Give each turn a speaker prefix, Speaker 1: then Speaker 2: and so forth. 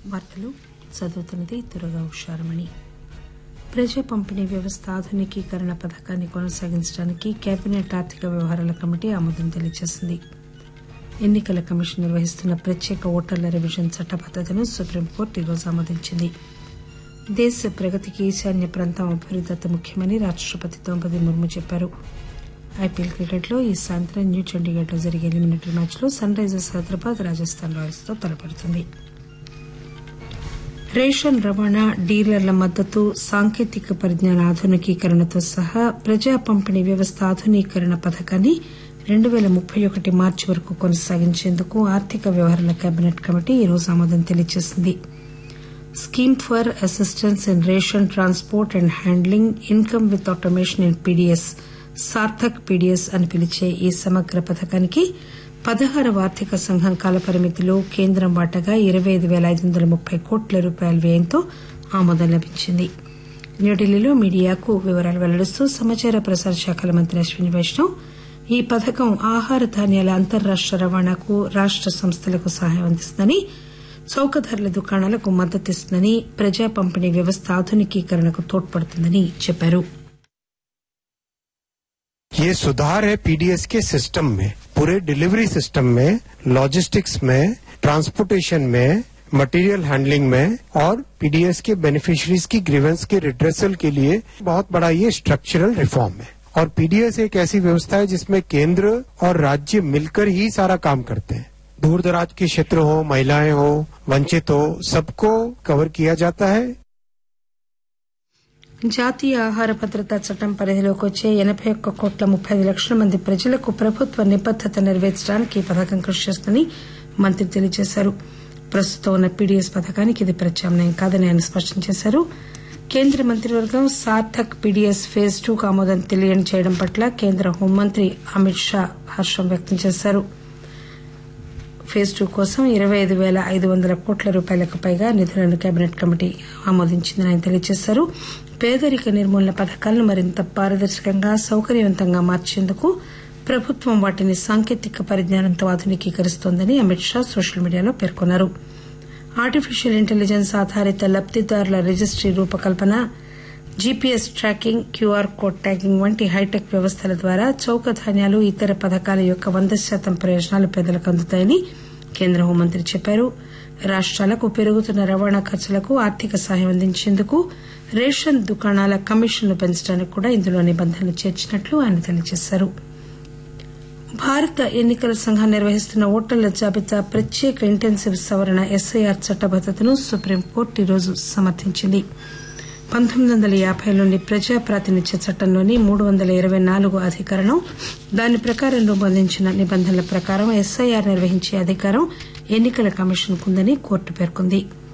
Speaker 1: వార్తలు చదువుతున్నది దుర్గా ఉషారమణి ప్రజా పంపిణీ వ్యవస్థ ఆధునికీకరణ పథకాన్ని కొనసాగించడానికి కేబినెట్ ఆర్థిక వ్యవహారాల కమిటీ ఆమోదం తెలియజేసింది ఎన్నికల కమిషన్ నిర్వహిస్తున్న ప్రత్యేక ఓటర్ల రివిజన్ చట్టబద్దతను సుప్రీంకోర్టు ఈరోజు ఆమోదించింది దేశ ప్రగతికి ఈశాన్య ప్రాంతం అభివృద్ది అతి ముఖ్యమని రాష్టపతి ద్రౌపది ముర్ము చెప్పారు ఐపీఎల్ క్రికెట్లో ఈ సాయంత్రం న్యూ చండీగఢ్ లో జరిగే ఎలిమినేటరీ మ్యాచ్ లో Sunrisers Hyderabad Rajasthan Royals తో తలపడుతుంది రేషన్ రవాణా డీలర్ల మద్దతు సాంకేతిక పరిజ్ఞాన ఆధునికీకరణతో సహా ప్రజా పంపిణీ వ్యవస్థ ఆధునీకరణ పథకాన్ని రెండు పేల ముప్పై ఒకటి మార్చి వరకు కొనసాగించేందుకు ఆర్థిక వ్యవహారాల కేబినెట్ కమిటీ ఈరోజు ఆమోదం తెలియజేసింది scheme for assistance in ration transport and handling income with automation in PDS Sarthak PDS అని పిలిచే ఈ సమగ్ర పథకానికి పదహారవ ఆర్థిక సంఘం కాలపరిమితిలో కేంద్రం వాటాగా ఇరవై ఐదు పేల ఐదు వందల ముప్పై కోట్ల రూపాయల వ్యయంతో ఆమోదం లభించింది న్యూఢిల్లీలో మీడియాకు వివరాలు వెల్లడిస్తూ సమాచార ప్రసార శాఖల మంత్రి అశ్విని వైష్ణవ్ ఈ పథకం ఆహార ధాన్యాల అంతర్రాష్ట రవాణాకు రాష్ట సంస్థలకు సహాయం అందిస్తుందని చౌక ధరల దుకాణాలకు మద్దతిస్తుందని ప్రజా పంపిణీ వ్యవస్థ ఆధునికీకరణకు తోడ్పడుతుందని చెప్పారు
Speaker 2: ये सुधार है पीडीएस के सिस्टम में पूरे डिलीवरी सिस्टम में लॉजिस्टिक्स में ट्रांसपोर्टेशन में मटेरियल हैंडलिंग में और पीडीएस के बेनिफिशियरीज की ग्रीवेंस के रिड्रेसल के लिए बहुत बड़ा ये स्ट्रक्चरल रिफॉर्म है और पीडीएस एक ऐसी व्यवस्था है जिसमें केंद्र और राज्य मिलकर ही सारा काम करते हैं दूर दराज के क्षेत्र हो महिलाएं हो वंचित हो सबको कवर किया जाता है
Speaker 1: జాతీయ ఆహార భద్రతా చట్టం పరిధిలోకి వచ్చే ఎనబై ఒక్క కోట్ల ముప్పై ఐదు లక్షల మంది ప్రజలకు ప్రభుత్వ నిబద్దత నెరవేర్చడానికి ఈ పథకం కృషి చేస్తుందని మంత్రి తెలియజేశారు ప్రస్తుతం ఉన్న పీడీఎస్ పథకానికి ఇది ప్రత్యామ్నాయం కాదని ఆయన స్పష్టం చేశారు కేంద్ర మంత్రివర్గం సార్థక్ పీడీఎస్ ఫేజ్ టూ కు ఆమోదం తెలియజేయడం పట్ల కేంద్ర హోంమంత్రి అమిత్ షా హర్షం వ్యక్తం చేశారు ఫేజ్ టూ కోసం ఇరవై ఐదు పేల ఐదు వందల కోట్ల రూపాయలకు పైగా నిధులను కేబినెట్ కమిటీ ఆమోదించిందని ఆయన తెలియజేశారు పేదరిక నిర్మూలన పథకాలను మరింత పారదర్శకంగా సౌకర్యవంతంగా మార్చేందుకు ప్రభుత్వం వాటిని సాంకేతిక పరిజ్ఞానంతో ఆధునికీకరిస్తోందని అమిత్ షా సోషల్ మీడియాలో పేర్కొన్నారు ఆర్టిఫిషియల్ ఇంటెలిజెన్స్ ఆధారిత లబ్దిదారుల రిజిస్టీ రూపకల్పన GPS tracking QR code tagging వంటి హైటెక్ వ్యవస్థల ద్వారా చౌక ధాన్యాలు ఇతర పథకాల యొక్క వంద శాతం ప్రయోజనాలు పేదలకు అందుతాయని కేంద్ర హోంమంత్రి చెప్పారు రాష్టాలకు పెరుగుతున్న రవాణా ఖర్చులకు ఆర్థిక సాయం అందించేందుకు రేషన్ దుకాణాల కమిషన్లు పెంచడానికి కూడా ఇందులో నిబంధనలు చేర్చినట్లు ఆయన తెలియజేశారు భారత ఎన్నికల సంఘం నిర్వహిస్తున్న ఓటర్ల జాబితా ప్రత్యేక ఇంటెన్సివ్ సవరణ ఎస్ఐఆర్ చట్టబద్దతను సుప్రీంకోర్టు ఈరోజు సమర్థించింది పంతొమ్మిది వందల యాబైలోని ప్రజా ప్రాతినిధ్య చట్టంలోని మూడు వందల ఇరవై నాలుగు అధికరణం దాని ప్రకారం రూపొందించిన నిబంధనల ప్రకారం ఎస్ఐఆర్ నిర్వహించే అధికారం ఎన్నికల కమిషన్ కుందని కోర్టు పేర్కొంది